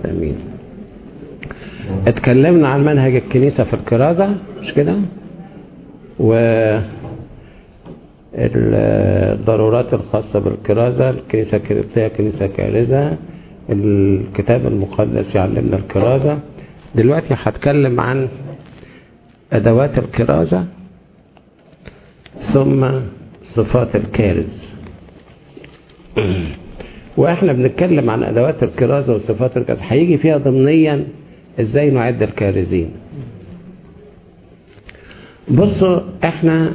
امين اتكلمنا عن منهج الكنيسة في الكرازة مش كده و الضرورات الخاصة بالكرازة الكنيسة الكريبتية كنيسة كارزة الكتاب المقدس يعلمنا الكرازة دلوقتي هتكلم عن أدوات الكرازة ثم صفات الكارز واحنا بنتكلم عن ادوات الكرازه وصفات الكرازه هيجي فيها ضمنيا ازاي نعد الكارزين بصوا احنا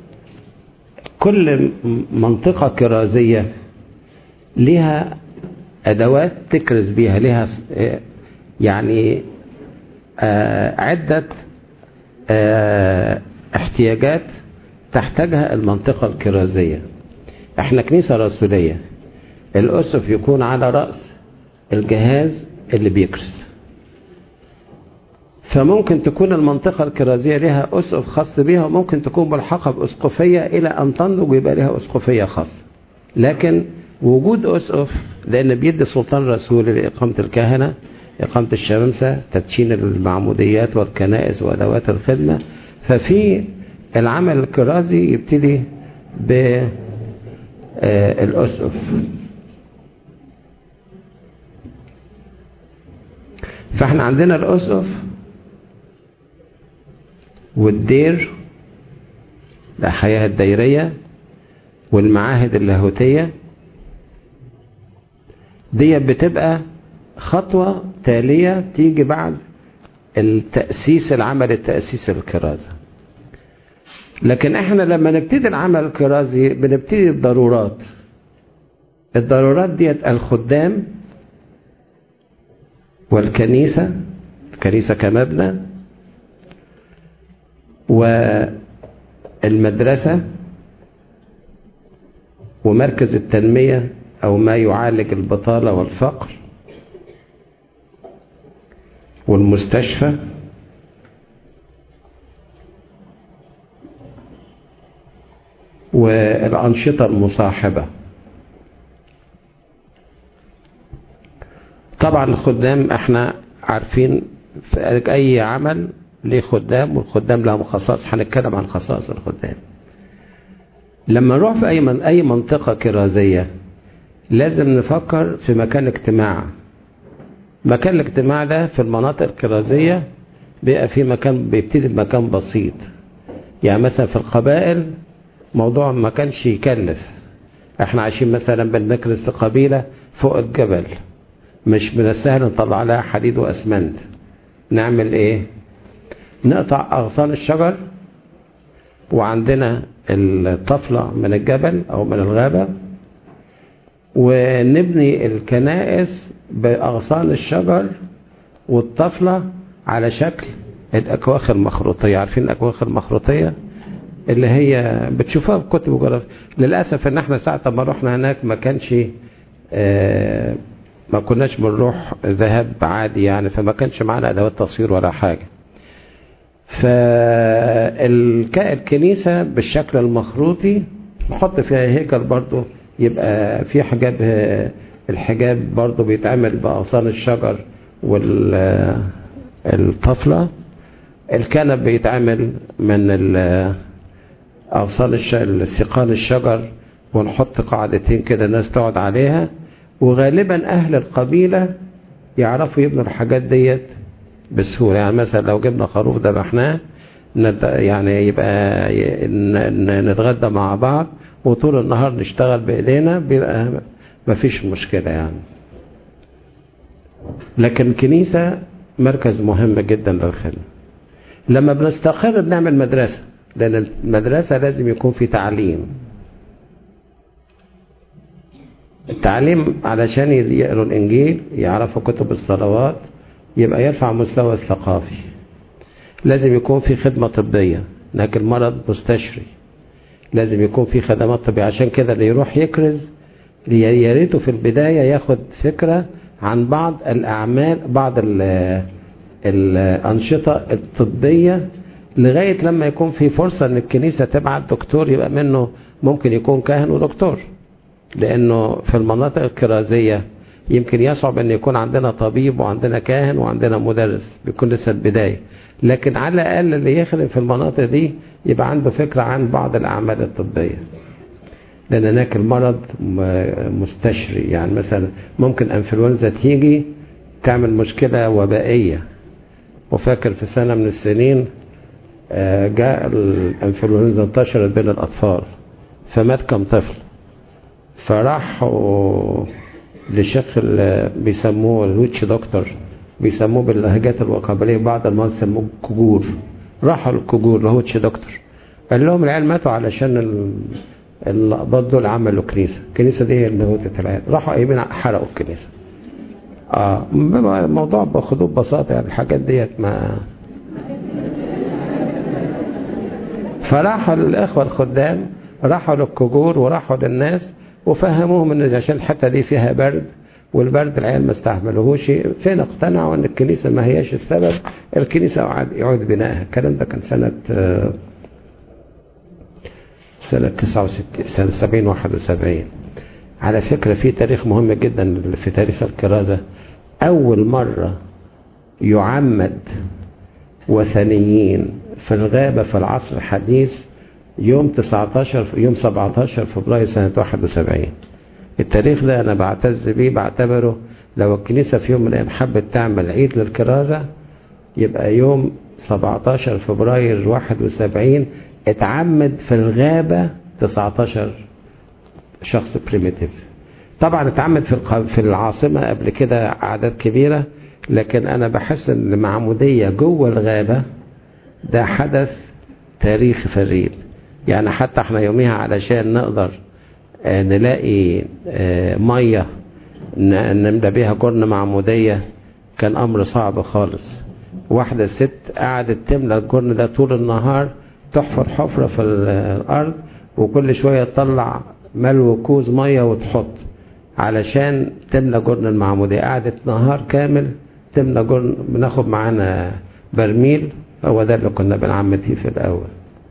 كل منطقه كرازيه ليها ادوات تكرز بيها ليها يعني عده احتياجات تحتاجها المنطقه الكرازيه احنا كنيسه رسوليه الأسف يكون على رأس الجهاز اللي بيكرز فممكن تكون المنطقة الكرازية لها أسقف خاص بها وممكن تكون ملحقة بأسقفية إلى أن تنضج ويبقى لها أسقفية خاصة لكن وجود أسقف لأن بيدي سلطان رسولي لإقامة الكهنة إقامة الشمامسة تدشين المعموديات والكنائس وأدوات الخدمة ففي العمل الكرازي يبتدي بالأسقف فاحنا عندنا الأسقف والدير الحياة الديرية والمعاهد اللاهوتية دي بتبقى خطوة تالية تيجي بعد التأسيس العمل التأسيس الكرازة لكن احنا لما نبتدي العمل الكرازي بنبتدي الضرورات الضرورات ديت الخدام والكنيسة الكنيسة كمبنى والمدرسة ومركز التنمية أو ما يعالج البطالة والفقر والمستشفى والأنشطة المصاحبة طبعا الخدام احنا عارفين في اي عمل ليه خدام والخدام لهم خصائص هنتكلم عن خصائص الخدام لما نروح في اي من اي منطقة كرازية لازم نفكر في مكان اجتماع مكان الاجتماع ده في المناطق الكرازية بيبقى في مكان بيبتدي بمكان بسيط يعني مثلا في القبائل موضوع ما كانش يكلف احنا عايشين مثلا بنكرس في قبيلة فوق الجبل مش من السهل نطلع لها حديد واسمنت نعمل ايه نقطع اغصان الشجر وعندنا الطفلة من الجبل او من الغابة ونبني الكنائس باغصان الشجر والطفلة على شكل الاكواخ المخروطية عارفين الاكواخ المخروطية اللي هي بتشوفوها في كتب وجرافيا للاسف ان احنا ساعة ما رحنا هناك ما كانش آه ما كناش بنروح ذهاب عادي يعني فما كانش معانا ادوات تصوير ولا حاجه فالكنيسة بالشكل المخروطي نحط فيها هيكل برضو يبقى في حجاب الحجاب برضو بيتعمل بأغصان الشجر والطفلة الكنب بيتعمل من أغصان السيقان الشجر ونحط قاعدتين كده الناس تقعد عليها وغالبا أهل القبيلة يعرفوا يبنوا الحاجات ديت بسهولة يعني مثلا لو جبنا خروف ذبحناه يعني يبقى نتغدى مع بعض وطول النهار نشتغل بإيدينا بيبقى مفيش مشكلة يعني لكن الكنيسة مركز مهم جدا للخدمة لما بنستقر بنعمل مدرسة لأن المدرسة لازم يكون في تعليم التعليم علشان يقروا الإنجيل يعرفوا كتب الصلوات يبقى يرفع مستوى الثقافي لازم يكون في خدمة طبية هناك المرض مستشفي لازم يكون في خدمات طبية عشان كده اللي يروح يكرز يا ريته في البداية ياخد فكرة عن بعض الأعمال بعض الأنشطة الطبية لغاية لما يكون في فرصة ان الكنيسة تبعت دكتور يبقى منه ممكن يكون كاهن ودكتور لانه في المناطق الكرازية يمكن يصعب ان يكون عندنا طبيب وعندنا كاهن وعندنا مدرس بيكون لسه البداية لكن على الاقل اللي يخدم في المناطق دي يبقى عنده فكرة عن بعض الاعمال الطبية لان هناك المرض مستشري يعني مثلا ممكن انفلونزا تيجي تعمل مشكلة وبائية وفاكر في سنة من السنين جاء الانفلونزا انتشرت بين الاطفال فمات كم طفل فراحوا لشيخ بيسموه الويتش دكتور بيسموه باللهجات الوقابلية بعض المرضى يسموه كجور راحوا الكجور الويتش دكتور قال لهم العيال ماتوا علشان الأقباط دول عملوا كنيسة الكنيسة دي هي اللي موتت العيال راحوا قايمين حرقوا الكنيسة اه الموضوع باخدوه ببساطة يعني الحاجات ديت ما فراحوا للإخوة الخدام راحوا للكجور وراحوا للناس وفهموهم ان عشان الحته دي فيها برد والبرد العيال ما استحملوهوش فين اقتنعوا ان الكنيسه ما هياش السبب الكنيسه يعود بنائها الكلام ده كان سنه سنه 69 سنه 70 71 على فكره في تاريخ مهم جدا في تاريخ الكرازه اول مره يعمد وثنيين في الغابه في العصر الحديث يوم 19 يوم 17 فبراير سنة 71 التاريخ ده أنا بعتز بيه بعتبره لو الكنيسة في يوم من الأيام حبت تعمل عيد للكرازة يبقى يوم 17 فبراير 71 اتعمد في الغابة 19 شخص بريميتيف طبعا اتعمد في في العاصمة قبل كده أعداد كبيرة لكن أنا بحس إن المعمودية جوه الغابة ده حدث تاريخي فريد يعني حتى احنا يوميها علشان نقدر اه نلاقي اه مية نملى بيها جرن معمودية كان امر صعب خالص واحدة ست قعدت تملى الجرن ده طول النهار تحفر حفرة في الارض وكل شوية تطلع ملو كوز مية وتحط علشان تملى جرن المعمودية قعدت نهار كامل تملى جرن بناخد معانا برميل هو ده اللي كنا بنعمد فيه في الاول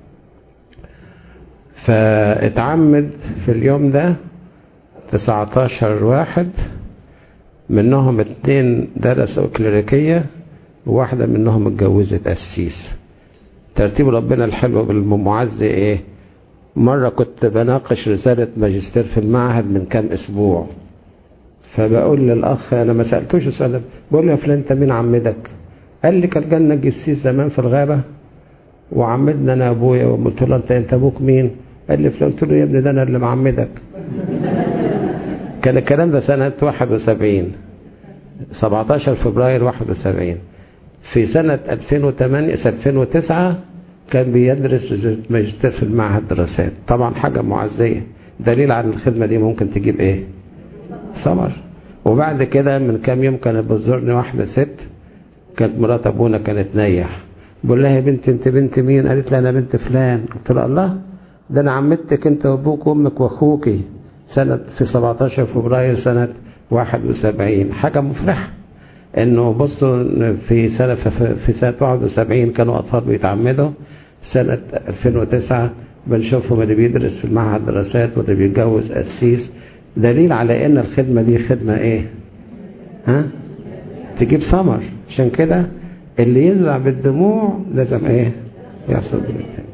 فاتعمد في اليوم ده 19 واحد منهم اتنين درسوا كليريكية وواحدة منهم اتجوزت قسيس ترتيب ربنا الحلو بالمعز ايه مرة كنت بناقش رسالة ماجستير في المعهد من كام اسبوع فبقول للاخ انا ما سألتوش السؤال بقول له يا فلان انت مين عمدك قال لي كان جالنا جسيس زمان في الغابة وعمدنا انا ابويا وقلت له انت انت ابوك مين قال لي فلان قلت له يا ابني ده انا اللي معمدك كان الكلام ده سنة 71 17 فبراير 71 في سنة 2008 2009 كان بيدرس ماجستير في المعهد دراسات طبعا حاجة معزية دليل على الخدمة دي ممكن تجيب ايه ثمر وبعد كده من كام يوم كانت بتزورني واحدة ست كانت مرات ابونا كانت نيح بقول لها يا بنت انت بنت مين قالت لي انا بنت فلان قلت لها الله ده انا عمتك انت وابوك وامك واخوكي سنة في 17 فبراير سنة 71 حاجة مفرحة انه بصوا في سنة في سنة 71 كانوا اطفال بيتعمدوا سنة 2009 بنشوفهم اللي بيدرس في المعهد دراسات واللي بيتجوز قسيس دليل على ان الخدمة دي خدمة ايه ها تجيب ثمر عشان كده اللي يزرع بالدموع لازم ايه يحصل بالتاني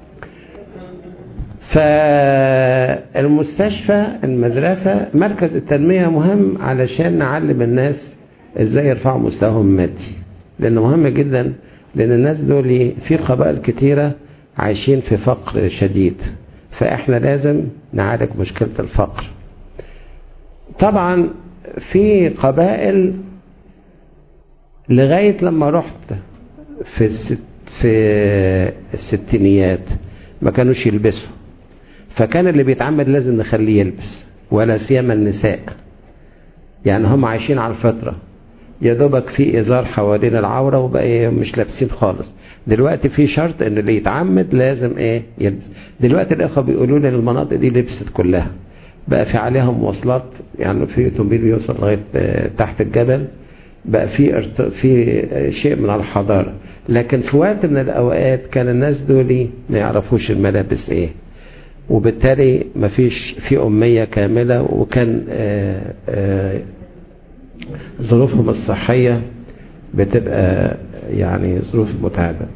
فالمستشفى المدرسة مركز التنمية مهم علشان نعلم الناس ازاي يرفعوا مستواهم المادي لانه مهم جدا لان الناس دول في قبائل كتيرة عايشين في فقر شديد فاحنا لازم نعالج مشكلة الفقر طبعا في قبائل لغاية لما رحت في الست في الستينيات ما كانوش يلبسوا فكان اللي بيتعمد لازم نخليه يلبس ولا سيما النساء يعني هم عايشين على الفطرة يا دوبك في ازار حوالين العورة وبقى مش لابسين خالص دلوقتي في شرط ان اللي يتعمد لازم ايه يلبس دلوقتي الاخوة بيقولوا لي المناطق دي لبست كلها بقى في عليها مواصلات يعني في اوتومبيل بيوصل لغايه تحت الجبل بقى في ارت... في شيء من الحضاره لكن في وقت من الاوقات كان الناس دول ما يعرفوش الملابس ايه وبالتالي ما فيش في اميه كامله وكان آآ آآ ظروفهم الصحية بتبقى يعني ظروف متعبة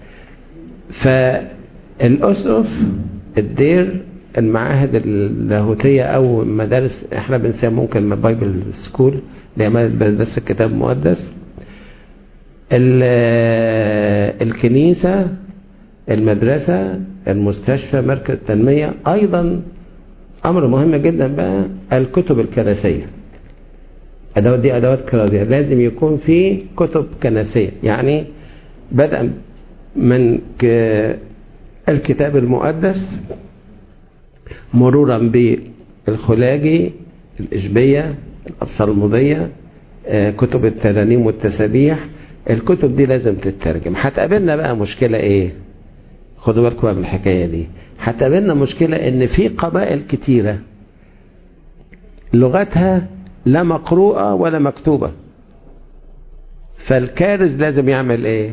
فالأسقف الدير المعاهد اللاهوتية أو مدارس احنا بنسميها ممكن بايبل سكول اللي هي مدرسة الكتاب المقدس الكنيسة المدرسة المستشفى مركز التنمية أيضا أمر مهم جدا بقى الكتب الكنسية أدوات دي أدوات كرازية لازم يكون في كتب كنسية يعني بدءا من الكتاب المقدس مرورا بالخلاجي الإشبية الأبصار المضية كتب الترانيم والتسابيح الكتب دي لازم تترجم هتقابلنا بقى مشكلة ايه خدوا بالكم من الحكاية دي هتقابلنا مشكلة ان في قبائل كتيرة لغتها لا مقروءة ولا مكتوبة فالكارز لازم يعمل ايه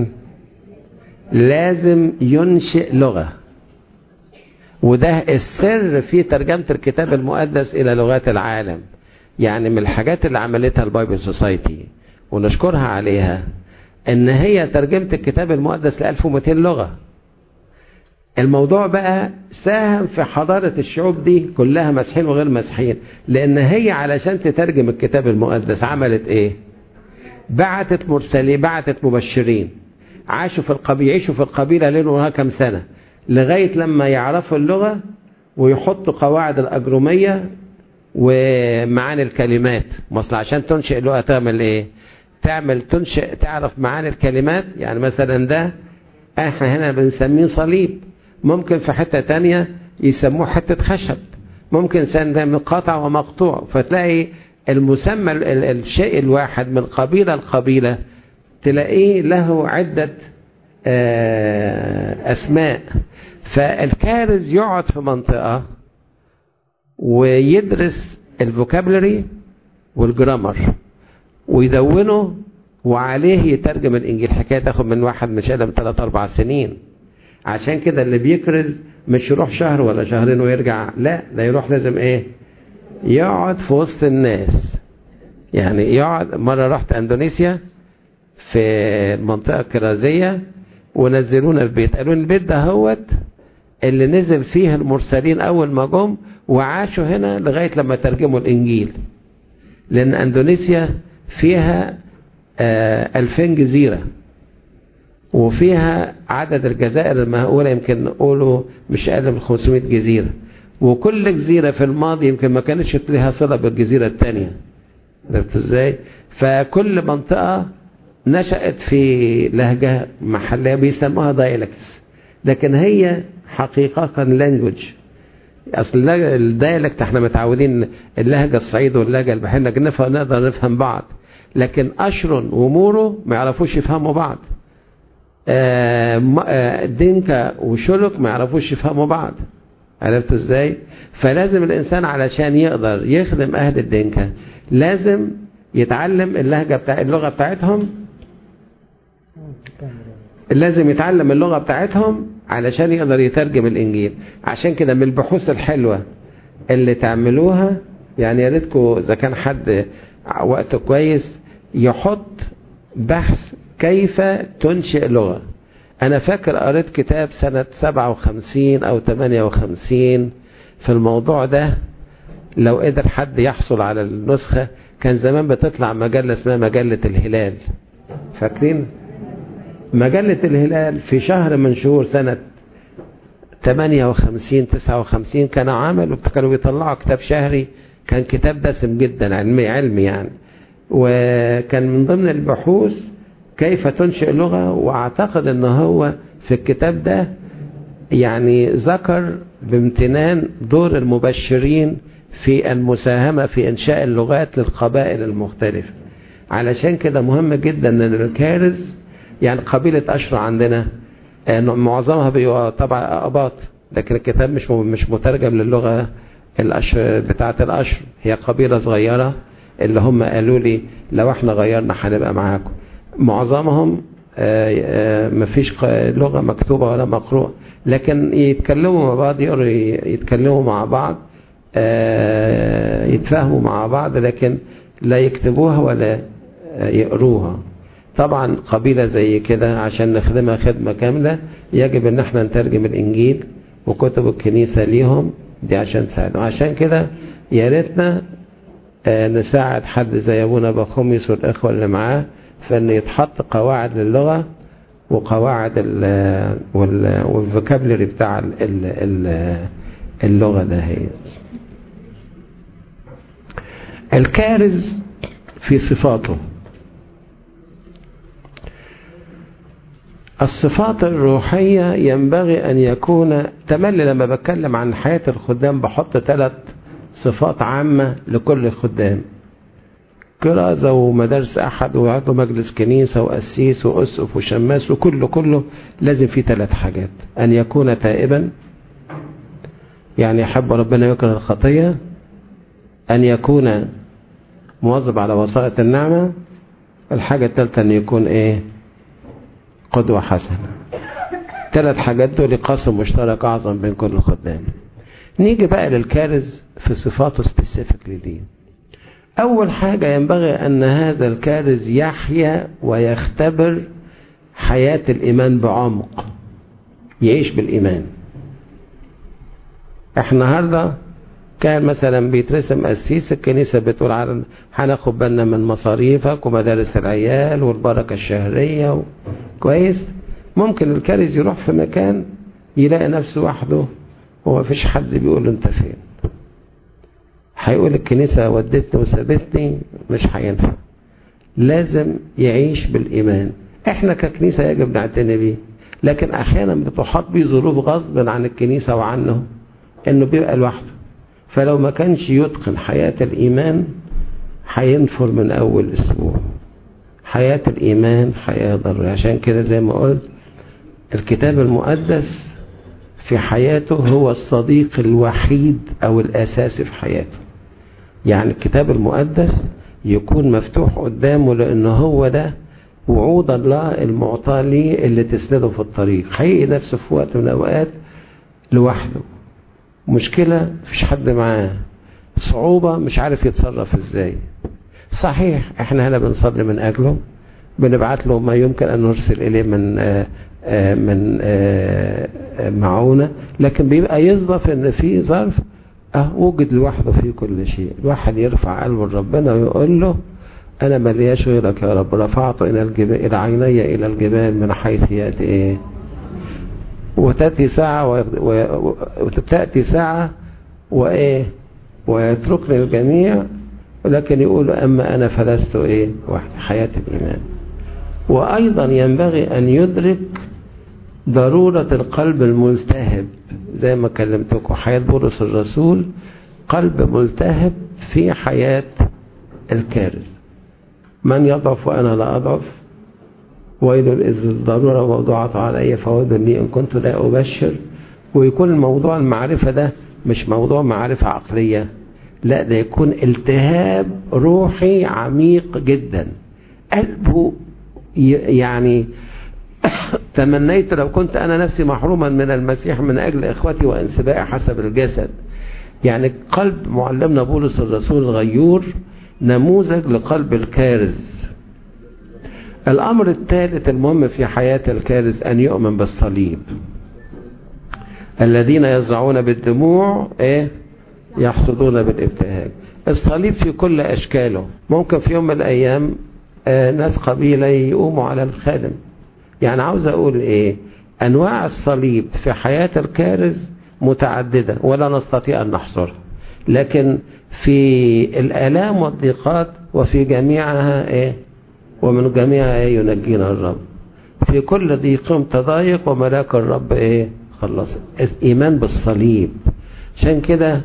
لازم ينشئ لغة وده السر في ترجمة الكتاب المقدس إلى لغات العالم يعني من الحاجات اللي عملتها البايبل سوسايتي ونشكرها عليها ان هي ترجمة الكتاب المقدس ل 1200 لغة الموضوع بقى ساهم في حضارة الشعوب دي كلها مسيحيين وغير مسيحيين لان هي علشان تترجم الكتاب المقدس عملت ايه بعتت مرسلين بعتت مبشرين عاشوا في القبيلة يعيشوا في القبيلة ليل ونهار كام سنة لغاية لما يعرفوا اللغة ويحطوا قواعد الأجرومية ومعاني الكلمات مصل عشان تنشئ لغة تعمل ايه تعمل تنشئ تعرف معاني الكلمات يعني مثلا ده احنا هنا بنسميه صليب ممكن في حتة تانية يسموه حتة خشب ممكن سن ده مقاطع ومقطوع فتلاقي المسمى الشيء الواحد من قبيلة لقبيلة تلاقيه له عدة أسماء فالكارز يقعد في منطقة ويدرس الفوكابلري والجرامر ويدونه وعليه يترجم الانجيل حكايه تاخد من واحد مش اقل من 3 4 سنين عشان كده اللي بيكرز مش يروح شهر ولا شهرين ويرجع لا ده يروح لازم ايه يقعد في وسط الناس يعني يقعد مره رحت اندونيسيا في المنطقه الكرازيه ونزلونا في بيت قالوا البيت ده هوت اللي نزل فيه المرسلين اول ما جم وعاشوا هنا لغايه لما ترجموا الانجيل لان اندونيسيا فيها ألفين جزيرة وفيها عدد الجزائر المهولة يمكن نقوله مش أقل من 500 جزيرة وكل جزيرة في الماضي يمكن ما كانتش لها صلة بالجزيرة الثانية عرفت ازاي فكل منطقة نشأت في لهجة محلية بيسموها دايلكتس لكن هي حقيقة لانجوج اصل الدايلكت احنا متعودين اللهجة الصعيد واللهجة البحرية نقدر نفهم بعض لكن أشرن ومورو ما يعرفوش يفهموا بعض دينكا وشلك ما يعرفوش يفهموا بعض عرفت ازاي فلازم الانسان علشان يقدر يخدم اهل الدينكا لازم يتعلم اللهجة بتاع اللغة بتاعتهم لازم يتعلم اللغة بتاعتهم علشان يقدر يترجم الانجيل عشان كده من البحوث الحلوة اللي تعملوها يعني يا ريتكم اذا كان حد وقت كويس يحط بحث كيف تنشئ لغة أنا فاكر قريت كتاب سنة 57 أو 58 في الموضوع ده لو قدر حد يحصل على النسخة كان زمان بتطلع مجلة اسمها مجلة الهلال فاكرين مجلة الهلال في شهر من شهور سنة 58 59 كانوا عملوا كانوا بيطلعوا كتاب شهري كان كتاب دسم جدا علمي علمي يعني وكان من ضمن البحوث كيف تنشئ لغة واعتقد ان هو في الكتاب ده يعني ذكر بامتنان دور المبشرين في المساهمة في انشاء اللغات للقبائل المختلفة علشان كده مهم جدا ان الكارز يعني قبيلة اشرع عندنا معظمها بيبقى طبعا اباط لكن الكتاب مش مش مترجم للغة الأشر بتاعة الأشر هي قبيلة صغيرة اللي هم قالوا لي لو احنا غيرنا هنبقى معاكم معظمهم مفيش لغة مكتوبة ولا مقروءة لكن يتكلموا مع بعض يقروا يتكلموا مع بعض يتفاهموا مع بعض لكن لا يكتبوها ولا يقروها طبعا قبيلة زي كده عشان نخدمها خدمة كاملة يجب ان احنا نترجم الانجيل وكتب الكنيسة ليهم دي عشان تساعدهم عشان كده يا ريتنا نساعد حد زي ابونا بخوميس والاخوة اللي معاه فان يتحط قواعد للغة وقواعد والفوكابلري بتاع اللغة ده هي الكارز في صفاته الصفات الروحية ينبغي أن يكون تملي لما بتكلم عن حياة الخدام بحط ثلاث صفات عامة لكل خدام كرازة ومدارس أحد وعضو مجلس كنيسة وأسيس وأسقف وشماس وكله كله لازم فيه ثلاث حاجات أن يكون تائبا يعني يحب ربنا يكره الخطية أن يكون مواظب على وسائط النعمة الحاجة الثالثة أن يكون إيه قدوة حسنة ثلاث حاجات دول قاسم مشترك أعظم بين كل الخدام نيجي بقى للكارز في صفاته سبيسيفيكلي دي أول حاجة ينبغي أن هذا الكارز يحيا ويختبر حياة الإيمان بعمق يعيش بالإيمان احنا النهارده كان مثلا بيترسم قسيس الكنيسة بتقول على هناخد بالنا من مصاريفك ومدارس العيال والبركة الشهرية و... كويس ممكن الكارز يروح في مكان يلاقي نفسه وحده وما فيش حد بيقول له انت فين هيقول الكنيسة ودتني وسابتني مش هينفع لازم يعيش بالإيمان احنا ككنيسة يجب نعتني بيه لكن احيانا بتحط بيه ظروف غصب عن الكنيسة وعنه انه بيبقى لوحده فلو ما كانش يتقن حياة الإيمان هينفر من أول أسبوع حياة الإيمان حياة ضرورية عشان كده زي ما قلت الكتاب المقدس في حياته هو الصديق الوحيد أو الأساسي في حياته يعني الكتاب المقدس يكون مفتوح قدامه لأنه هو ده وعود الله المعطى ليه اللي تسنده في الطريق هيلاقي نفسه في وقت من الأوقات لوحده مشكلة مفيش حد معاه صعوبة مش عارف يتصرف ازاي صحيح احنا هنا بنصلي من اجله بنبعت له ما يمكن ان نرسل اليه من آآ آآ من آآ معونة لكن بيبقى يصدف ان في ظرف اه وجد لوحده في كل شيء الواحد يرفع قلبه لربنا ويقول له انا ملياش غيرك يا رب رفعت الى الجبال الى عيني الى الجبال من حيث ياتي ايه وتأتي ساعة و... و... وتأتي ساعة وإيه ويتركني الجميع ولكن يقول أما أنا فلست إيه واحد حياة الإيمان وأيضا ينبغي أن يدرك ضرورة القلب الملتهب زي ما كلمتكم حياة بولس الرسول قلب ملتهب في حياة الكارث من يضعف وأنا لا أضعف ويل إذ الضرورة موضوعة علي فويل لي إن كنت لا أبشر ويكون الموضوع المعرفة ده مش موضوع معرفة عقلية لا ده يكون التهاب روحي عميق جدا قلبه يعني تمنيت لو كنت أنا نفسي محروما من المسيح من أجل إخوتي وانسبائي حسب الجسد يعني قلب معلمنا بولس الرسول الغيور نموذج لقلب الكارز الأمر الثالث المهم في حياة الكارث أن يؤمن بالصليب الذين يزرعون بالدموع إيه؟ يحصدون بالابتهاج الصليب في كل أشكاله ممكن في يوم من الأيام آه ناس قبيلة يقوموا على الخادم يعني عاوز أقول إيه أنواع الصليب في حياة الكارث متعددة ولا نستطيع أن نحصرها لكن في الآلام والضيقات وفي جميعها إيه ومن جميعها إيه ينجينا الرب في كل ضيق تضايق وملاك الرب إيه خلص إيمان بالصليب عشان كده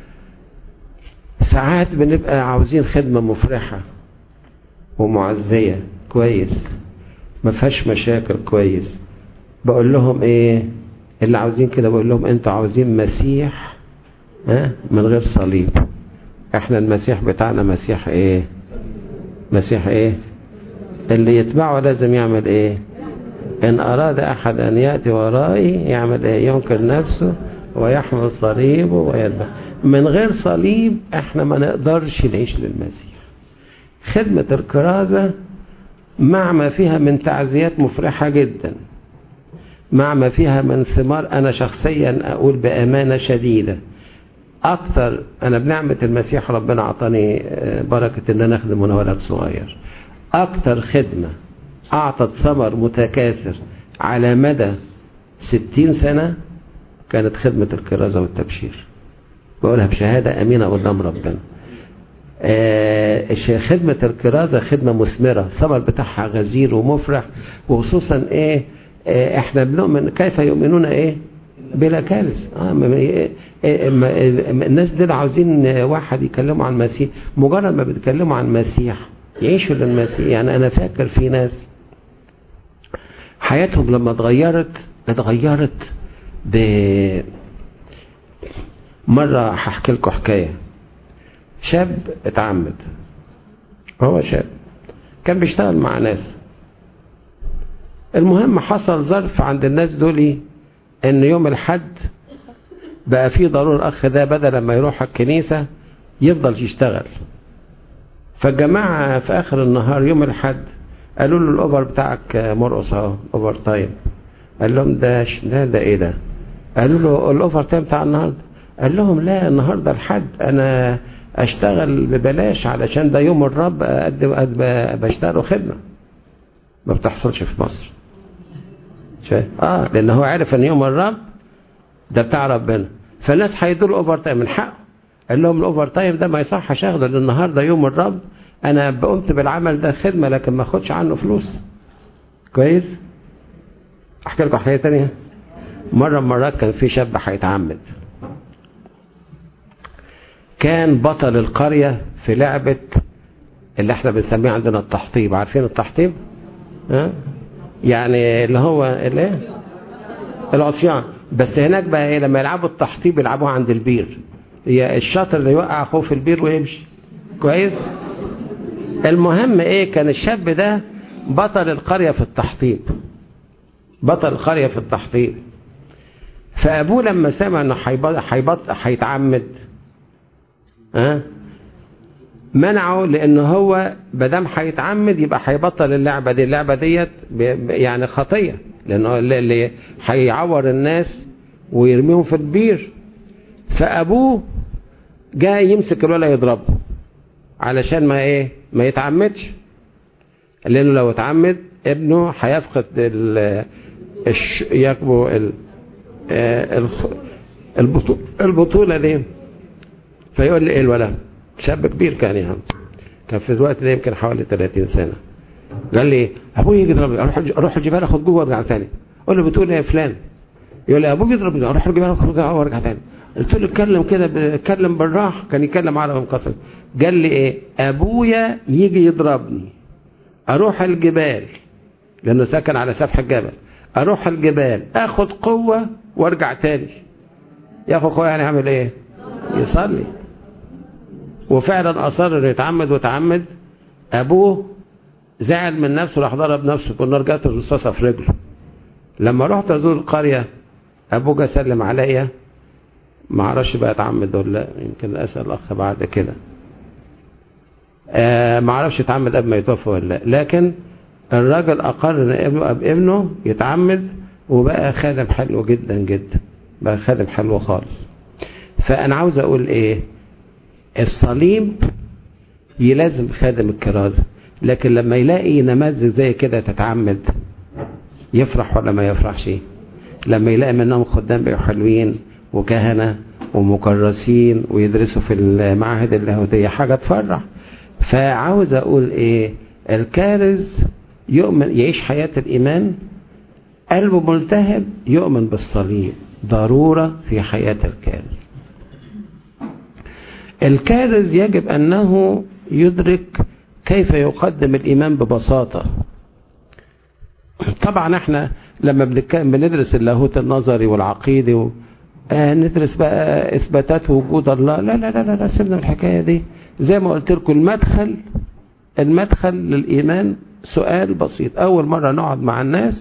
ساعات بنبقى عاوزين خدمة مفرحة ومعزية كويس ما فيهاش مشاكل كويس بقول لهم ايه اللي عاوزين كده بقول لهم انتوا عاوزين مسيح ها من غير صليب احنا المسيح بتاعنا مسيح ايه مسيح ايه اللي يتبعه لازم يعمل ايه ان اراد احد ان يأتي ورائي يعمل ايه ينكر نفسه ويحمل صليبه ويتبع من غير صليب احنا ما نقدرش نعيش للمسيح خدمة الكرازة مع ما فيها من تعزيات مفرحة جدا مع ما فيها من ثمار أنا شخصيا أقول بأمانة شديدة أكثر أنا بنعمة المسيح ربنا أعطاني بركة أن أنا أخدم وأنا ولد صغير أكثر خدمة أعطت ثمر متكاثر على مدى ستين سنة كانت خدمة الكرازة والتبشير بقولها بشهادة أمينة قدام ربنا آه خدمة الكرازة خدمة مثمرة ثمر بتاعها غزير ومفرح وخصوصا ايه آه احنا بنؤمن كيف يؤمنون ايه بلا كارث آه الناس دول عاوزين واحد يكلموا عن المسيح مجرد ما بيتكلموا عن المسيح يعيشوا للمسيح يعني انا فاكر في ناس حياتهم لما اتغيرت اتغيرت ب مرة هحكي لكم حكاية شاب اتعمد هو شاب كان بيشتغل مع ناس المهم حصل ظرف عند الناس دول ان يوم الحد بقى في ضروري الاخ ده بدل ما يروح الكنيسة يفضل يشتغل فالجماعة في اخر النهار يوم الحد قالوا له الاوفر بتاعك مرقص اهو اوفر تايم قال لهم ده ده, ده ايه ده قالوا له الاوفر تايم بتاع النهارده قال لهم لا النهارده الحد انا اشتغل ببلاش علشان ده يوم الرب اقدم بشتغل خدمه ما بتحصلش في مصر شايف اه لان هو عارف ان يوم الرب ده بتاع ربنا فالناس هيدوا له اوفر تايم من حقه قال لهم الاوفر تايم ده ما يصحش اخده لان النهارده يوم الرب انا قمت بالعمل ده خدمه لكن ما اخدش عنه فلوس كويس احكي لكم حكايه ثانيه مره من مرات كان في شاب هيتعمد كان بطل القرية في لعبة اللي احنا بنسميها عندنا التحطيب عارفين التحطيب ها؟ يعني اللي هو الايه العصيان بس هناك بقى ايه لما يلعبوا التحطيب يلعبوها عند البير هي الشاطر اللي يوقع اخوه في البير ويمشي كويس المهم ايه كان الشاب ده بطل القرية في التحطيب بطل القرية في التحطيب فابوه لما سمع انه هيتعمد ها منعه لان هو بدام هيتعمد يبقى هيبطل اللعبه دي اللعبه ديت يعني خطيه لانه اللي هيعور الناس ويرميهم في البير فابوه جاي يمسك الولد يضربه علشان ما ايه ما يتعمدش لانه لو اتعمد ابنه هيفقد ال الش... يكبو ال... البطولة, البطولة دي فيقول لي ايه الولد شاب كبير كان يعني كان في الوقت ده يمكن حوالي 30 سنة قال لي ابوي يضربني اروح اروح الجبال اخد جوه وارجع ثاني اقول له بتقول ايه يا فلان يقول لي ابوي يضربني اروح الجبال اخد جوه وارجع ثاني قلت له اتكلم كده اتكلم بالراحه كان يتكلم عربي مقصر قال لي ايه ابويا يجي يضربني اروح الجبال لانه ساكن على سفح الجبل اروح الجبال اخد قوه وارجع تاني ياخد قوه يعني اعمل ايه يصلي وفعلا أصر انه يتعمد وتعمد أبوه زعل من نفسه راح ضرب نفسه كنا رجعت الرصاصة في رجله لما رحت أزور القرية أبوه جه سلم عليا ما اعرفش بقى اتعمد ولا لا يمكن أسأل الأخ بعد كده آه ما اعرفش اتعمد قبل ما يتوفى ولا لا لكن الراجل أقر إن ابنه ابنه يتعمد وبقى خادم حلو جدا جدا بقى خادم حلو خالص فأنا عاوز أقول إيه الصليب يلازم خادم الكرازة لكن لما يلاقي نماذج زي كده تتعمد يفرح ولا ما يفرحش لما يلاقي منهم خدام بقوا حلوين وكهنة ومكرسين ويدرسوا في المعاهد اللاهوتية حاجة تفرح فعاوز أقول إيه الكارز يؤمن يعيش حياة الإيمان قلبه ملتهب يؤمن بالصليب ضرورة في حياة الكارز الكارز يجب أنه يدرك كيف يقدم الإيمان ببساطة طبعا احنا لما بندرس اللاهوت النظري والعقيدي و... آه ندرس بقى إثباتات وجود الله لا لا لا لا, لا سيبنا من الحكاية دي زي ما قلت لكم المدخل المدخل للإيمان سؤال بسيط أول مرة نقعد مع الناس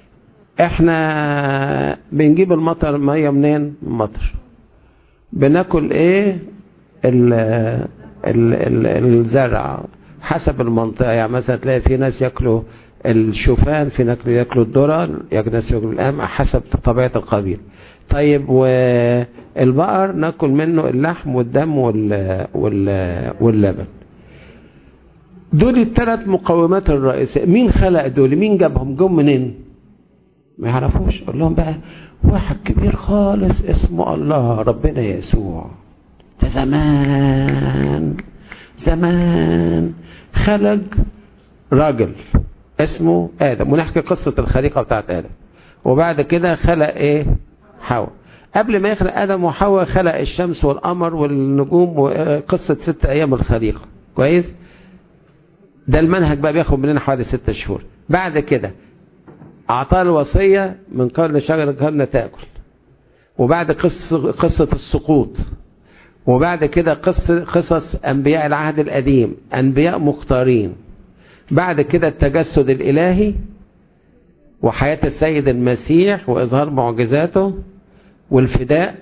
احنا بنجيب المطر مية منين مطر بناكل ايه ال ال ال الزرع حسب المنطقة يعني مثلا تلاقي في ناس ياكلوا الشوفان في ناس ياكلوا الذرة في ناس ياكلوا القمح حسب طبيعة القبيل طيب والبقر ناكل منه اللحم والدم وال... وال... واللبن دول الثلاث مقومات الرئيسية مين خلق دول مين جابهم جم منين ما يعرفوش قول لهم بقى واحد كبير خالص اسمه الله ربنا يسوع ده زمان زمان خلق راجل اسمه آدم ونحكي قصة الخليقة بتاعت آدم وبعد كده خلق ايه حواء قبل ما يخلق آدم وحواء خلق الشمس والقمر والنجوم وقصة ست أيام الخليقة كويس ده المنهج بقى بياخد مننا حوالي ست شهور بعد كده أعطاه الوصية من قبل شجرة كنا تأكل وبعد قصة, قصة السقوط وبعد كده قصة قصص أنبياء العهد القديم أنبياء مختارين بعد كده التجسد الإلهي وحياة السيد المسيح وإظهار معجزاته والفداء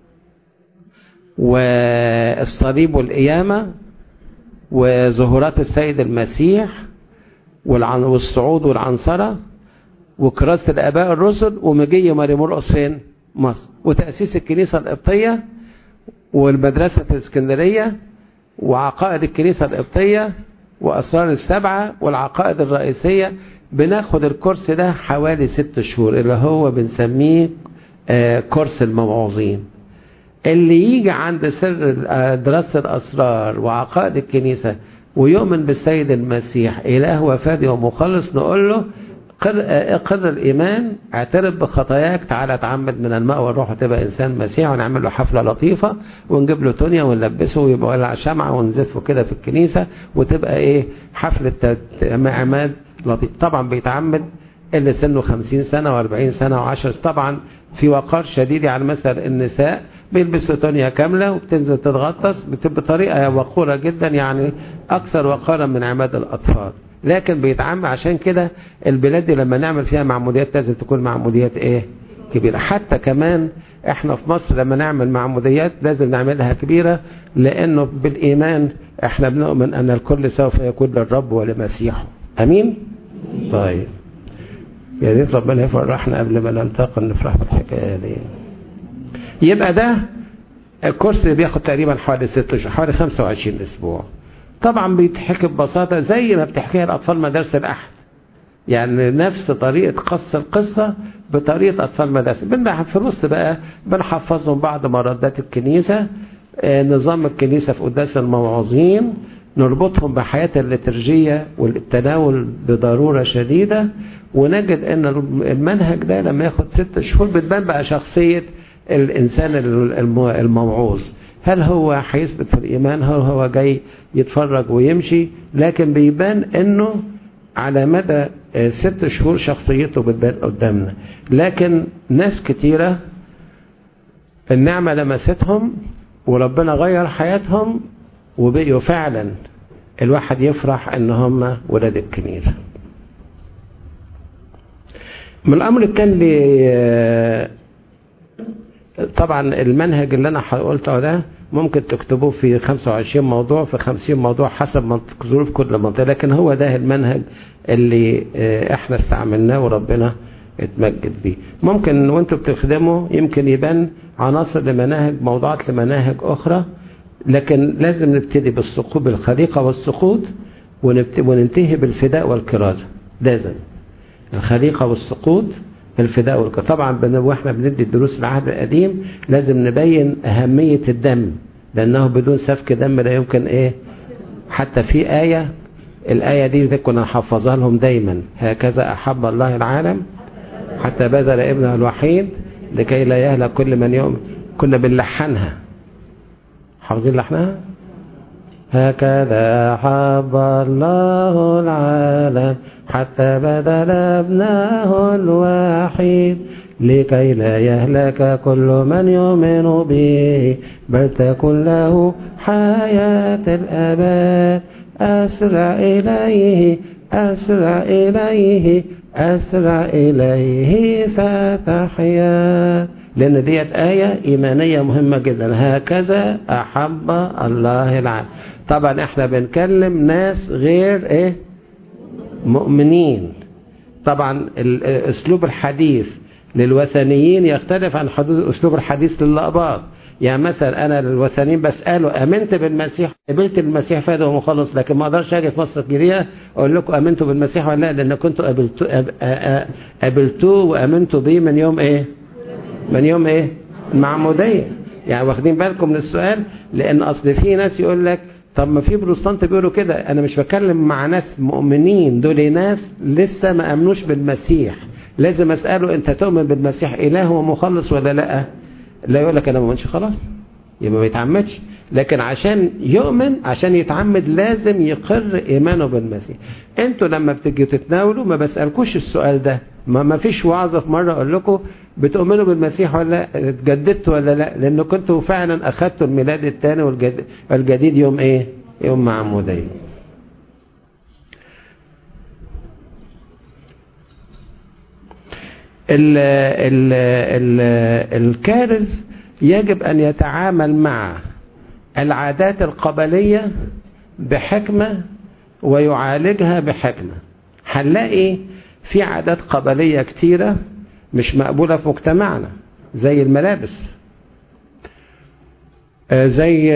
والصليب والقيامة وظهورات السيد المسيح والصعود والعنصرة وكراسة الآباء الرسل ومجي مريم مرقص فين؟ مصر وتأسيس الكنيسة القبطية والمدرسة الإسكندرية وعقائد الكنيسة القبطية وأسرار السبعة والعقائد الرئيسية بناخد الكورس ده حوالي ست شهور اللي هو بنسميه كورس الموعوظين اللي يجي عند سر دراسة الأسرار وعقائد الكنيسة ويؤمن بالسيد المسيح إله وفادي ومخلص نقول له اقر الإيمان اعترف بخطاياك تعالى اتعمد من الماء والروح وتبقى إنسان مسيح ونعمل له حفلة لطيفة ونجيب له تونيا ونلبسه ويبقى ولع شمعة ونزفه كده في الكنيسة وتبقى إيه حفلة عماد لطيف طبعا بيتعمد اللي سنه 50 سنة و40 سنة و10 طبعا في وقار شديد على مثل النساء بيلبسوا تونيا كاملة وبتنزل تتغطس بطريقة وقورة جدا يعني أكثر وقارا من عماد الأطفال لكن بيتعمد عشان كده البلاد دي لما نعمل فيها معموديات لازم تكون معموديات ايه كبيرة حتى كمان احنا في مصر لما نعمل معموديات لازم نعملها كبيرة لانه بالايمان احنا بنؤمن ان الكل سوف يكون للرب ولمسيحه امين طيب يا ريت ربنا يفرحنا قبل ما نلتقي نفرح بالحكايه دي يبقى ده الكورس اللي بياخد تقريبا حوالي ست شهور حوالي 25 اسبوع طبعا بيتحكي ببساطة زي ما بتحكيها الأطفال مدارس الأحد يعني نفس طريقة قص القصة بطريقة أطفال مدارس في الوسط بقى بنحفظهم بعض مردات الكنيسة نظام الكنيسة في قداس الموعظين نربطهم بحياة الليترجية والتناول بضرورة شديدة ونجد ان المنهج ده لما ياخد ست شهور بتبان بقى شخصية الإنسان الموعوظ هل هو هيثبت في الإيمان هل هو جاي يتفرج ويمشي لكن بيبان انه على مدى ست شهور شخصيته بتبان قدامنا لكن ناس كتيرة النعمة لمستهم وربنا غير حياتهم وبقيوا فعلا الواحد يفرح ان هم ولاد الكنيسة من الامر الثاني طبعا المنهج اللي انا قلته ده ممكن تكتبوه في 25 موضوع في 50 موضوع حسب ظروف كل منطقة لكن هو ده المنهج اللي احنا استعملناه وربنا اتمجد بيه ممكن وانتوا بتخدموا يمكن يبان عناصر لمناهج موضوعات لمناهج اخرى لكن لازم نبتدي بالسقوط بالخليقة والسقوط وننتهي بالفداء والكرازة لازم الخليقة والسقوط الفداء والكرازة طبعا واحنا بندي الدروس العهد القديم لازم نبين أهمية الدم لأنه بدون سفك دم لا يمكن إيه حتى في آية الآية دي كنا نحفظها لهم دايما هكذا أحب الله العالم حتى بذل ابنه الوحيد لكي لا يهلك كل من يؤمن كنا بنلحنها حافظين لحنها هكذا حب الله العالم حتى بذل ابنه الوحيد لكي لا يهلك كل من يؤمن به بل تكن له حياة الأبد أسرع إليه أسرع إليه أسرع إليه فتحيا لأن ديت آية إيمانية مهمة جدا هكذا أحب الله العالم طبعا احنا بنكلم ناس غير ايه مؤمنين طبعا اسلوب الحديث للوثنيين يختلف عن حدود اسلوب الحديث للأباط يعني مثلا انا للوثنيين بساله امنت بالمسيح قبلت المسيح فادي ومخلص لكن ما اقدرش اجي في مصر الجديده اقول لكم امنتوا بالمسيح ولا لا لان كنتوا قابلتوه قابلتوه وامنتوا بيه من يوم ايه من يوم ايه المعموديه يعني واخدين بالكم من السؤال لان اصل في ناس يقول لك طب ما في بروتستانت بيقولوا كده انا مش بتكلم مع ناس مؤمنين دول ناس لسه ما امنوش بالمسيح لازم اساله انت تؤمن بالمسيح اله ومخلص ولا لا لا يقول لك انا ما مؤمنش خلاص يبقى ما يتعمدش لكن عشان يؤمن عشان يتعمد لازم يقر ايمانه بالمسيح انتوا لما بتيجوا تتناولوا ما بسالكوش السؤال ده ما ما فيش وعظه في مره اقول لكم بتؤمنوا بالمسيح ولا اتجددتوا ولا لا لان كنتوا فعلا اخذتوا الميلاد الثاني والجديد يوم ايه يوم معموديه ال ال ال الكارز يجب أن يتعامل مع العادات القبلية بحكمة ويعالجها بحكمة هنلاقي في عادات قبلية كتيرة مش مقبولة في مجتمعنا زي الملابس زي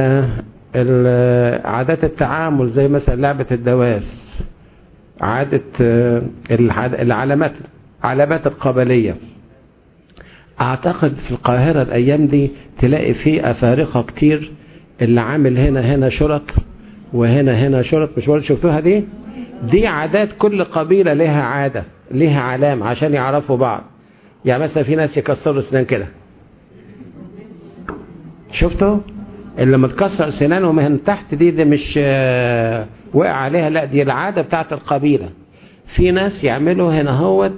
عادات التعامل زي مثلا لعبة الدواس عادة العلامات علامات القبلية اعتقد في القاهرة الايام دي تلاقي في افارقة كتير اللي عامل هنا هنا شرط وهنا هنا شرط مش ولا شفتوها دي دي عادات كل قبيلة لها عادة لها علامة عشان يعرفوا بعض يعني مثلا في ناس يكسروا اسنان كده شفتوا اللي متكسر سنانه من تحت دي دي مش وقع عليها لا دي العادة بتاعت القبيلة في ناس يعملوا هنا هوت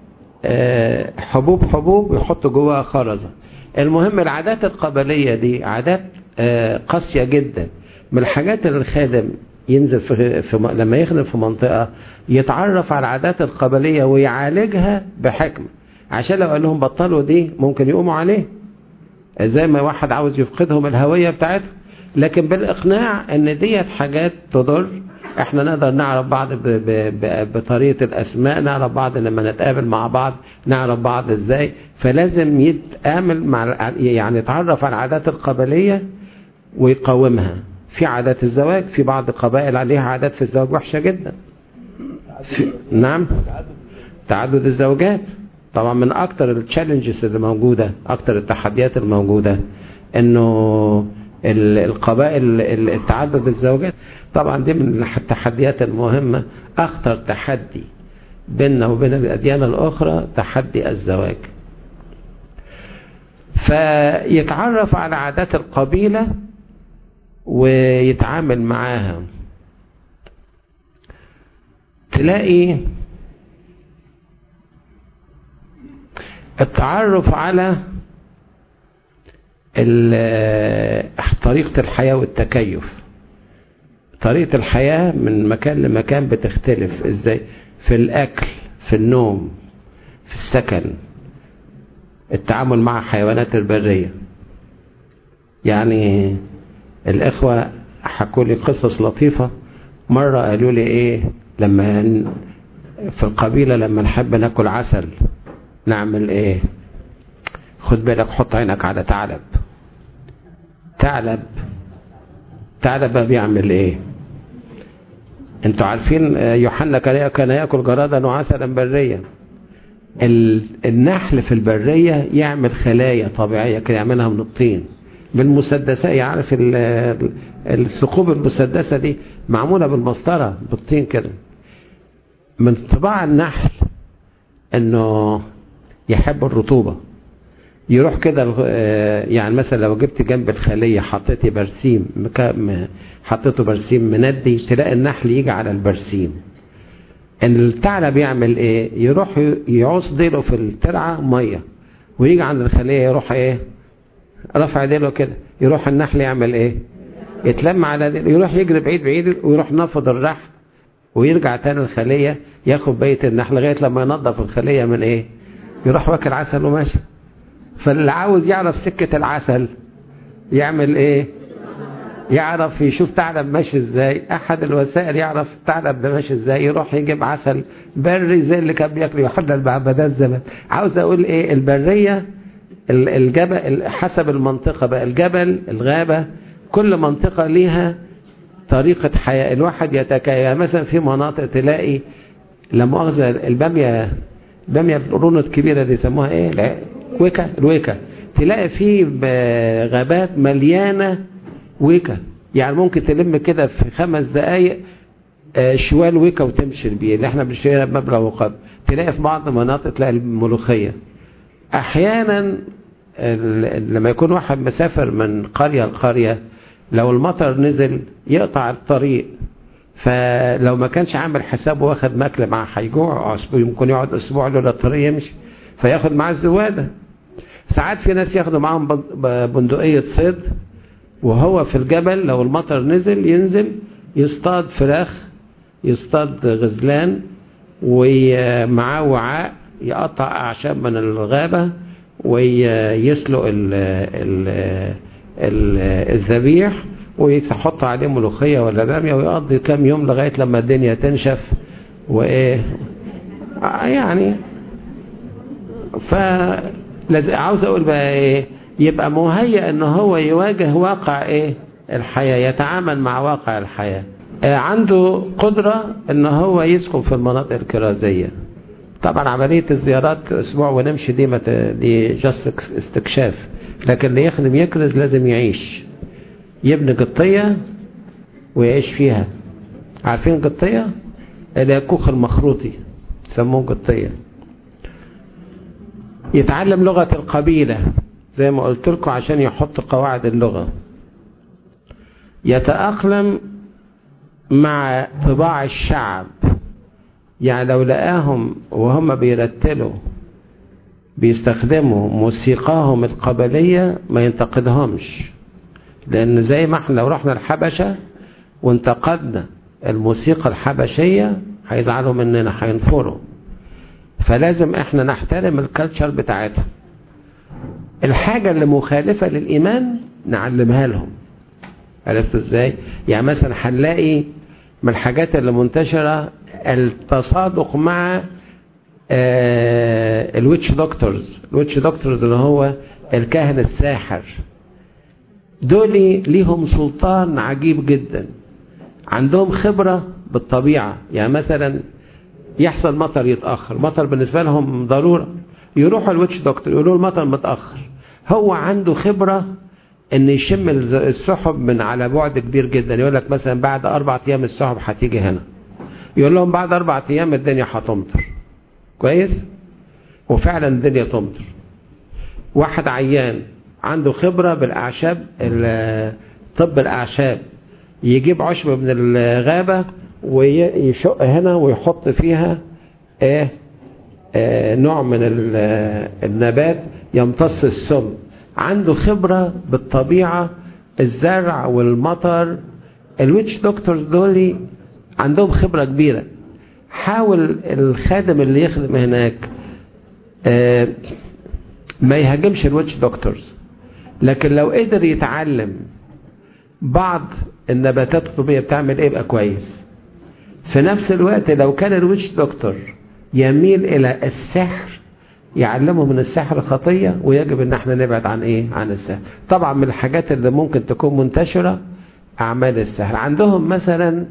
حبوب حبوب ويحطوا جواها خرزة المهم العادات القبلية دي عادات قاسية جدا من الحاجات اللي الخادم ينزل في, في لما يخدم في منطقة يتعرف على العادات القبلية ويعالجها بحكمة عشان لو قال لهم بطلوا دي ممكن يقوموا عليه زي ما واحد عاوز يفقدهم الهوية بتاعتهم لكن بالإقناع ان ديت حاجات تضر احنا نقدر نعرف بعض ب ب ب بطريقة الاسماء نعرف بعض لما نتقابل مع بعض نعرف بعض ازاي فلازم يتعامل مع يعني يتعرف على العادات القبلية ويقاومها في عادات الزواج في بعض القبائل عليها عادات في الزواج وحشة جدا في نعم تعدد الزوجات طبعا من اكتر التشالنجز اللي موجودة اكتر التحديات الموجودة انه القبائل التعدد الزوجات طبعا دي من التحديات المهمة اخطر تحدي بيننا وبين الاديان الاخرى تحدي الزواج فيتعرف على عادات القبيلة ويتعامل معاها تلاقي التعرف على طريقة الحياة والتكيف طريقة الحياة من مكان لمكان بتختلف ازاي في الاكل في النوم في السكن التعامل مع حيوانات البرية يعني الاخوة حكوا لي قصص لطيفة مرة قالوا لي ايه لما في القبيلة لما نحب ناكل عسل نعمل ايه خد بالك حط عينك على ثعلب ثعلب ثعلب بيعمل ايه انتوا عارفين يوحنا كان ياكل جرادا وعسلا بريا النحل في البرية يعمل خلايا طبيعية كده يعملها من الطين بالمسدسات يعرف الثقوب المسدسة دي معمولة بالمسطرة بالطين كده من طباع النحل انه يحب الرطوبة يروح كده يعني مثلا لو جبت جنب الخلية حطيتي برسيم حطيته برسيم مندي تلاقي النحل يجي على البرسيم الثعلب يعمل ايه يروح يعوص ديله في الترعة مية ويجي عند الخلية يروح ايه رفع ديله كده يروح النحل يعمل ايه يتلم على ديله يروح يجري بعيد بعيد ويروح نفض الرحل ويرجع تاني الخلية ياخد بيت النحل لغاية لما ينظف الخلية من ايه يروح واكل عسل وماشي فاللي عاوز يعرف سكة العسل يعمل ايه يعرف يشوف ثعلب ماشي ازاي احد الوسائل يعرف الثعلب ده ماشي ازاي يروح يجيب عسل بري زي اللي كان بياكل يحلل بعبدات زمان عاوز اقول ايه البريه الجبل حسب المنطقه بقى الجبل الغابه كل منطقه ليها طريقه حياه الواحد يتكيف مثلا في مناطق تلاقي لا مؤاخذه الباميه الباميه القرون الكبيره دي يسموها ايه ويكا الويكا تلاقي في غابات مليانه ويكا يعني ممكن تلم كده في خمس دقايق شوال ويكا وتمشي بيه اللي احنا بنشتريها بمبلغ وقدر تلاقي في بعض المناطق تلاقي الملوخيه احيانا لما يكون واحد مسافر من قريه لقريه لو المطر نزل يقطع الطريق فلو ما كانش عامل حسابه واخد ماكله معاه هيجوع يمكن يقعد اسبوع لولا الطريق يمشي فياخد معاه الزواده ساعات في ناس ياخدوا معاهم بندقيه صيد وهو في الجبل لو المطر نزل ينزل يصطاد فراخ يصطاد غزلان ومعاه وعاء يقطع أعشاب من الغابة ويسلق الذبيح ويحط عليه ملوخية ولا بامية ويقضي كام يوم لغاية لما الدنيا تنشف وإيه يعني ف عاوز أقول بقى إيه يبقى مهيأ ان هو يواجه واقع ايه الحياة يتعامل مع واقع الحياة عنده قدرة ان هو يسكن في المناطق الكرازية طبعا عملية الزيارات اسبوع ونمشي دي مت... دي جاست استكشاف لكن اللي يخدم يكرز لازم يعيش يبني قطية ويعيش فيها عارفين قطية اللي الكوخ المخروطي يسموه قطية يتعلم لغة القبيلة زي ما قلت لكم عشان يحط قواعد اللغة يتأقلم مع طباع الشعب يعني لو لقاهم وهم بيرتلوا بيستخدموا موسيقاهم القبلية ما ينتقدهمش لأن زي ما احنا لو رحنا الحبشة وانتقدنا الموسيقى الحبشية هيزعلوا مننا هينفروا فلازم احنا نحترم الكالتشر بتاعتهم الحاجة اللي مخالفة للإيمان نعلمها لهم عرفت ازاي يعني مثلا هنلاقي من الحاجات اللي منتشرة التصادق مع آه الويتش دكتورز الويتش دكتورز اللي هو الكاهن الساحر دول ليهم سلطان عجيب جدا عندهم خبرة بالطبيعة يعني مثلا يحصل مطر يتأخر مطر بالنسبة لهم ضرورة يروحوا الويتش دكتور يقولوا المطر متأخر هو عنده خبرة ان يشم السحب من على بعد كبير جدا يقول لك مثلا بعد اربع ايام السحب هتيجي هنا يقول لهم بعد اربع ايام الدنيا هتمطر كويس وفعلا الدنيا تمطر واحد عيان عنده خبرة بالاعشاب طب الاعشاب يجيب عشب من الغابة ويشق هنا ويحط فيها ايه آه نوع من النبات يمتص السم عنده خبرة بالطبيعة الزرع والمطر الويتش دكتورز دول عندهم خبرة كبيرة حاول الخادم اللي يخدم هناك آه ما يهاجمش الويتش دكتورز لكن لو قدر يتعلم بعض النباتات الطبية بتعمل ايه يبقى كويس في نفس الوقت لو كان الويتش دكتور يميل الى السحر يعلمه من السحر خطية ويجب ان احنا نبعد عن ايه عن السحر طبعا من الحاجات اللي ممكن تكون منتشرة اعمال السحر عندهم مثلا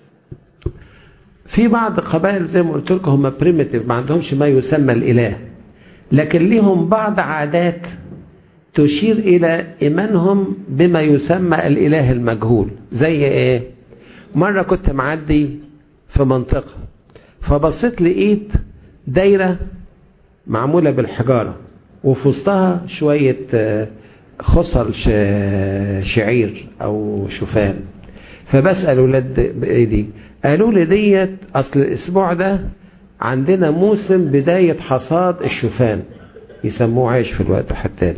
في بعض القبائل زي ما قلت لكم هم بريميتيف ما عندهمش ما يسمى الاله لكن ليهم بعض عادات تشير الى ايمانهم بما يسمى الاله المجهول زي ايه مرة كنت معدي في منطقة فبصيت لقيت دايرة معمولة بالحجارة وفي وسطها شوية خصل شعير أو شوفان فبسأل ولاد ايه دي قالوا لي ديت أصل الأسبوع ده عندنا موسم بداية حصاد الشوفان يسموه عيش في الوقت الحتاني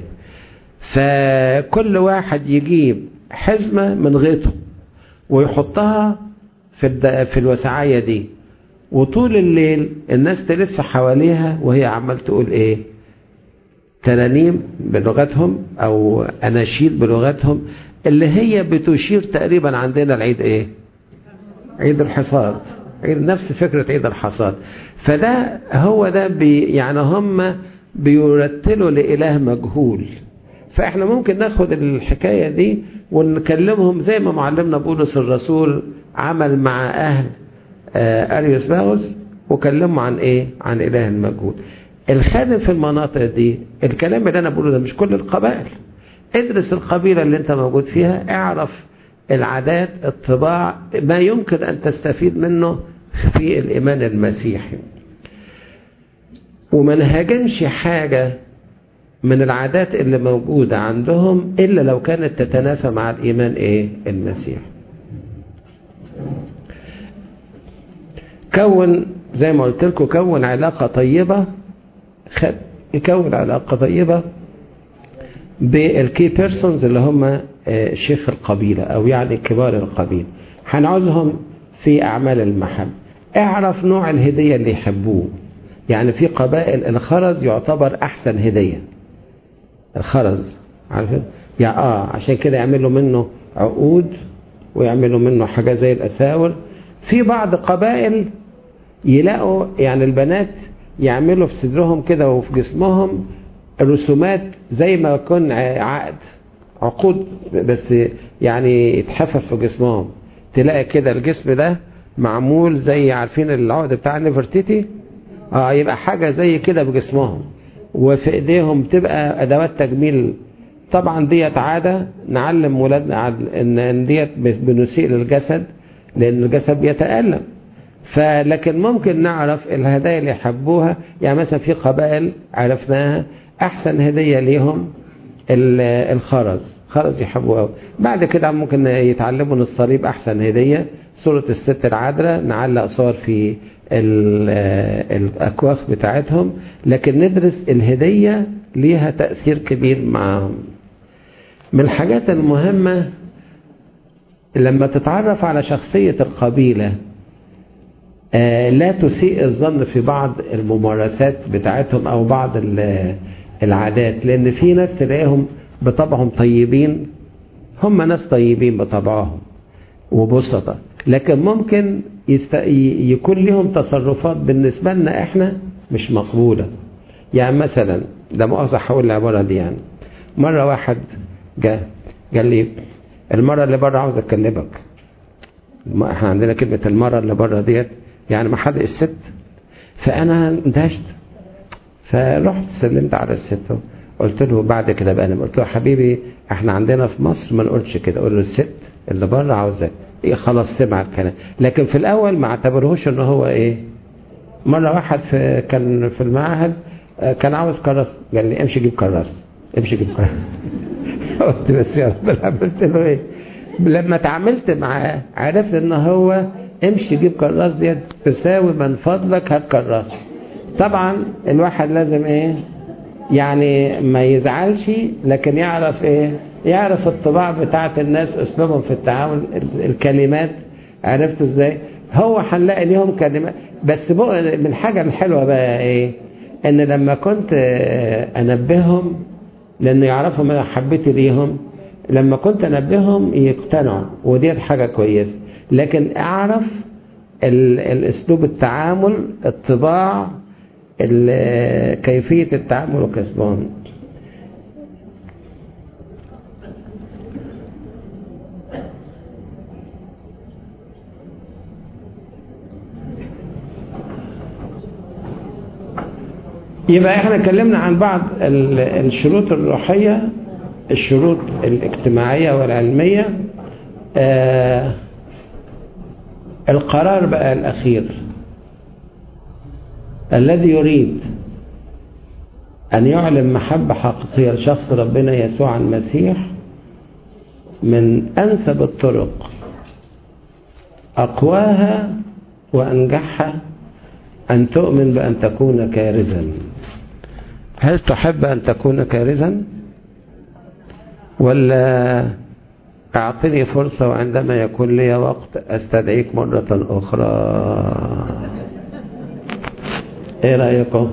فكل واحد يجيب حزمة من غيطه ويحطها في الد- في الوسعية دي وطول الليل الناس تلف حواليها وهي عمال تقول ايه ترانيم بلغتهم او اناشيد بلغتهم اللي هي بتشير تقريبا عندنا العيد ايه عيد الحصاد عيد نفس فكرة عيد الحصاد فده هو ده بي يعني هم بيرتلوا لإله مجهول فاحنا ممكن ناخد الحكاية دي ونكلمهم زي ما معلمنا بولس الرسول عمل مع أهل آه، أريوس باغوس وكلموا عن إيه عن إله المجهول الخادم في المناطق دي الكلام اللي أنا بقوله ده مش كل القبائل ادرس القبيلة اللي انت موجود فيها اعرف العادات الطباع ما يمكن أن تستفيد منه في الإيمان المسيحي وما نهاجمش حاجة من العادات اللي موجودة عندهم إلا لو كانت تتنافى مع الإيمان إيه المسيحي كون زي ما قلت لكم كون علاقة طيبة خد يكون علاقة طيبة بالكي بيرسونز اللي هم آه، شيخ القبيلة أو يعني كبار القبيلة هنعوزهم في أعمال المحب اعرف نوع الهدية اللي يحبوه يعني في قبائل الخرز يعتبر أحسن هدية الخرز عارفين يعني آه عشان كده يعملوا منه عقود ويعملوا منه حاجة زي الأساور في بعض قبائل يلاقوا يعني البنات يعملوا في صدرهم كده وفي جسمهم رسومات زي ما يكون عقد عقود بس يعني يتحفف في جسمهم تلاقي كده الجسم ده معمول زي عارفين العقد بتاع نفرتيتي اه يبقى حاجة زي كده بجسمهم وفي ايديهم تبقى ادوات تجميل طبعا ديت عادة نعلم ولادنا عاد- ان إن ديت بنسيء للجسد لان الجسد بيتألم فلكن ممكن نعرف الهدايا اللي يحبوها يعني مثلا في قبائل عرفناها احسن هدية ليهم ال- الخرز خرز يحبوه قوي بعد كده ممكن يتعلموا ان الصليب احسن هدية صورة الست العذراء نعلق صور في ال- الاكواخ بتاعتهم لكن ندرس الهدية ليها تأثير كبير معهم من الحاجات المهمة لما تتعرف على شخصية القبيلة آه، لا تسيء الظن في بعض الممارسات بتاعتهم او بعض ال- العادات لان في ناس تلاقيهم بطبعهم طيبين هم ناس طيبين بطبعهم وبسطة لكن ممكن يست... ي- يكون لهم تصرفات بالنسبة لنا احنا مش مقبولة يعني مثلا ده مؤاخذة هقول العبارة دي يعني مرة واحد جاء قال لي المرة اللي بره عاوز اكلمك ما احنا عندنا كلمة المرة اللي بره ديت يعني ما حد الست فانا اندهشت فرحت سلمت على الست قلت له بعد كده بقى انا قلت له حبيبي احنا عندنا في مصر ما نقولش كده قول له الست اللي بره عاوزك ايه خلاص سمع الكلام لكن في الاول ما اعتبرهوش ان هو ايه مره واحد في كان في المعهد آه، كان عاوز كراس قال لي امشي جيب كراس امشي جيب كراس قلت بس يا رب عملت له ايه لما اتعاملت معاه عرفت ان هو امشي جيب كراس ديت تساوي من فضلك هات كراس طبعا الواحد لازم ايه يعني ما يزعلش لكن يعرف ايه يعرف الطباع بتاعت الناس اسلوبهم في التعامل ال- الكلمات عرفت ازاي هو هنلاقي ليهم كلمات بس بقى من الحاجة الحلوة بقى ايه ان لما كنت آه، انبههم لانه يعرفوا من محبتي ليهم لما كنت انبههم يقتنعوا ودي حاجة كويسة لكن اعرف ال- الاسلوب التعامل الطباع ال- كيفية التعامل وكسبهم يبقى احنا اتكلمنا عن بعض ال- الشروط الروحية الشروط الاجتماعية والعلمية آه القرار بقى الأخير الذي يريد أن يعلن محبة حقيقية لشخص ربنا يسوع المسيح من أنسب الطرق أقواها وأنجحها أن تؤمن بأن تكون كارزا هل تحب أن تكون كارزا ولا اعطني فرصة وعندما يكون لي وقت استدعيك مرة اخرى ايه رأيكم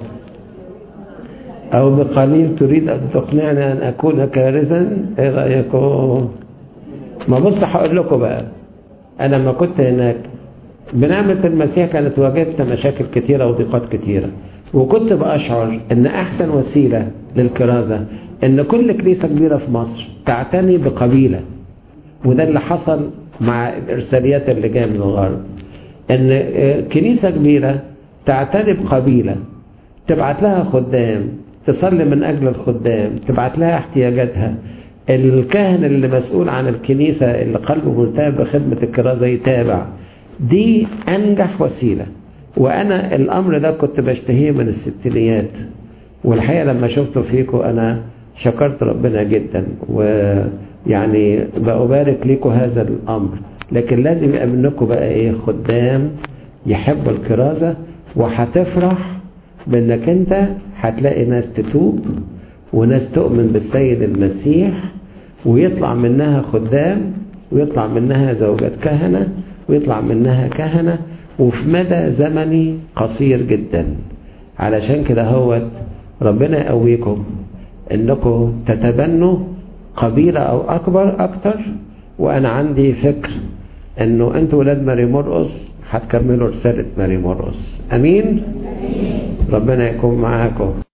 او بقليل تريد ان تقنعني ان اكون كارثا ايه رأيكم ما بص هقول لكم بقى انا لما كنت هناك بنعمة المسيح كانت واجهت مشاكل كتيرة وضيقات كتيرة وكنت بأشعر ان احسن وسيلة للكرازة ان كل كنيسة كبيرة في مصر تعتني بقبيلة وده اللي حصل مع الارساليات اللي جايه من الغرب ان كنيسة كبيرة تعتني بقبيلة تبعت لها خدام تصلي من اجل الخدام تبعت لها احتياجاتها الكاهن اللي مسؤول عن الكنيسة اللي قلبه ملتهب بخدمة الكرازة يتابع دي أنجح وسيلة وأنا الأمر ده كنت بشتهيه من الستينيات والحقيقة لما شفته فيكم أنا شكرت ربنا جدا ويعني بأبارك لكم هذا الأمر لكن لازم يبقى منكم بقى إيه خدام يحبوا الكرازة وهتفرح بأنك أنت هتلاقي ناس تتوب وناس تؤمن بالسيد المسيح ويطلع منها خدام ويطلع منها زوجات كهنة ويطلع منها كهنة وفي مدى زمني قصير جدا علشان كده هو ربنا يقويكم انكم تتبنوا قبيلة او اكبر اكتر وانا عندي فكر انه انتوا ولاد ماري مرقص هتكملوا رسالة ماري مرقص امين ربنا يكون معاكم